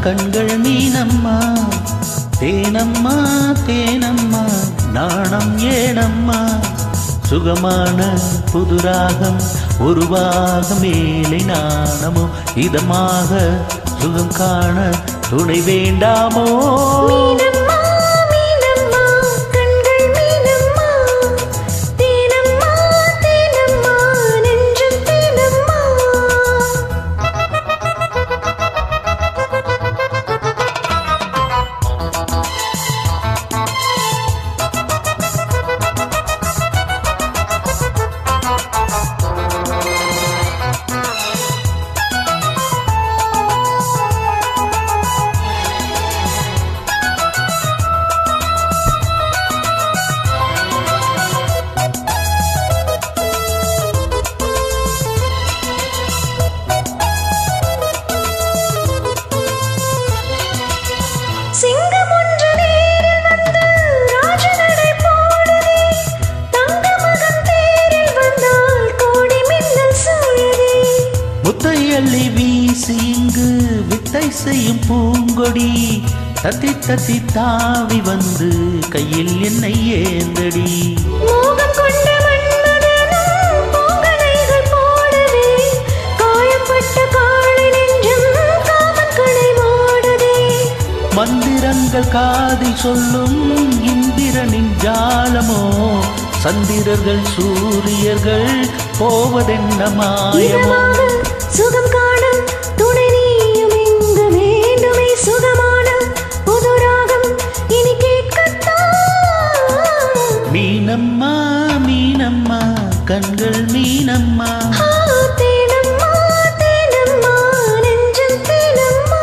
கண்கள் மீனம்மா தேனம்மா தேனம்மா நாணம் ஏனம்மா சுகமான புதுராகம் உருவாக மேலை நாணமோ இதமாக சுகம் காண துணை வேண்டாமோ மீனம்மா மீனம்மா கண்கள் மீனம்மா தேனம்மா தேனம்மா நெஞ்சம் தேனம்மா சிங்கம் ஒன்று நேரில் வந்து ராஜநடை போடுதே தங்க மகன் தேரில் வந்தால் கோடி மின்னல் சூழுதே முத்தை அள்ளி வீசி இங்கு வித்தை செய்யும் பூங்கொடி தத்தி தத்தி தாவி வந்து கையில் என்னை ஏந்தடி மோகம் கொண்ட மன்மதனும் பூங்கனைகள் போடவே காயப்பட்ட காளை நெஞ்சம் காமன் கடை மூடுதே மந்திரங்கள் காதில் சொல்லும் இந்திரனின் ஜாலமோ சந்திரர்கள் சூரியர்கள் போவதென்ன மாயமோ இதமாக சுகம் காண துணை நீயும் இங்கு வேண்டுமே சுகமான புது ராகம் இனி கேட்கத்தான் மீனம்மா மீனம்மா கண்கள் மீனம்மா ஆ, தேனம்மா தேனம்மா நெஞ்சம் தேனம்மா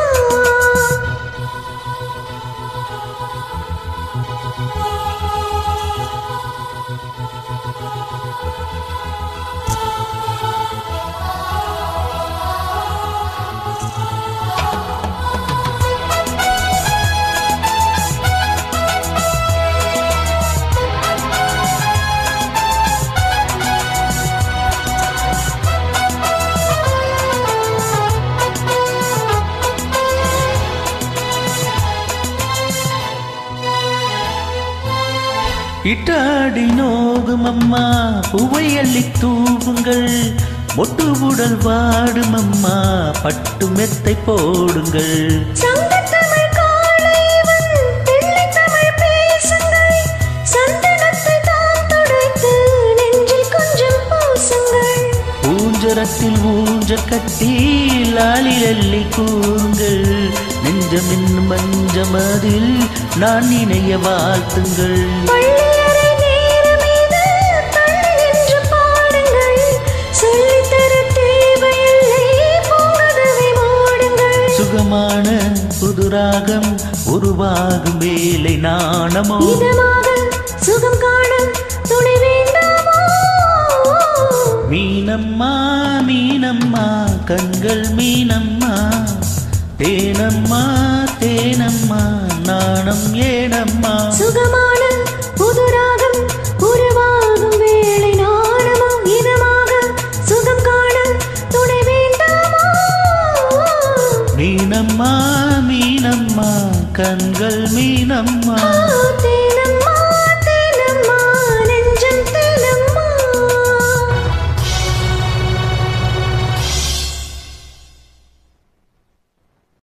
இட்டாடி நோகும் அம்மா பூவை அள்ளி தூவுங்கள் மொட்டு உடல் வாடும் அம்மா பட்டு மெத்தை போடுங்கள் சங்கத்தமிழ் காளைவன் பிள்ளைத்தமிழ் பேசுங்கள் சந்தனத்தை தான் துடைத்து நெஞ்சில் கொஞ்சம் பூசுங்கள் ஊஞ்சரத்தில் ஊஞ்ச கட்டி லாலில் அள்ளி கூறுங்கள் நெஞ்சம் இன்னும் மஞ்சமதில் நான் நினைய வாழ்த்துங்கள் பள்ளியறை நேரமீது தள்ளி நின்று பாடுங்கள் சொல்லித்தர தேவையில்லை பூங்கதவை மூடுங்கள் சுகமான புதுராகம் உருவாகும் வேலை நாணமோ இதமாக சுகம் காண துணை வேண்டாமோ மீனம்மா மீனம்மா கண்கள் மீனம்மா தேனம்மா தேனம்மா நாணம் ஏனம்மா சுகமான புது ராகம் உருவாகும் வேளை நாணமோ இதமாக சுகம் காண துணை வேண்டாமோ மீனம்மா மீனம்மா கண்கள் மீனம்மா ஆ, தேன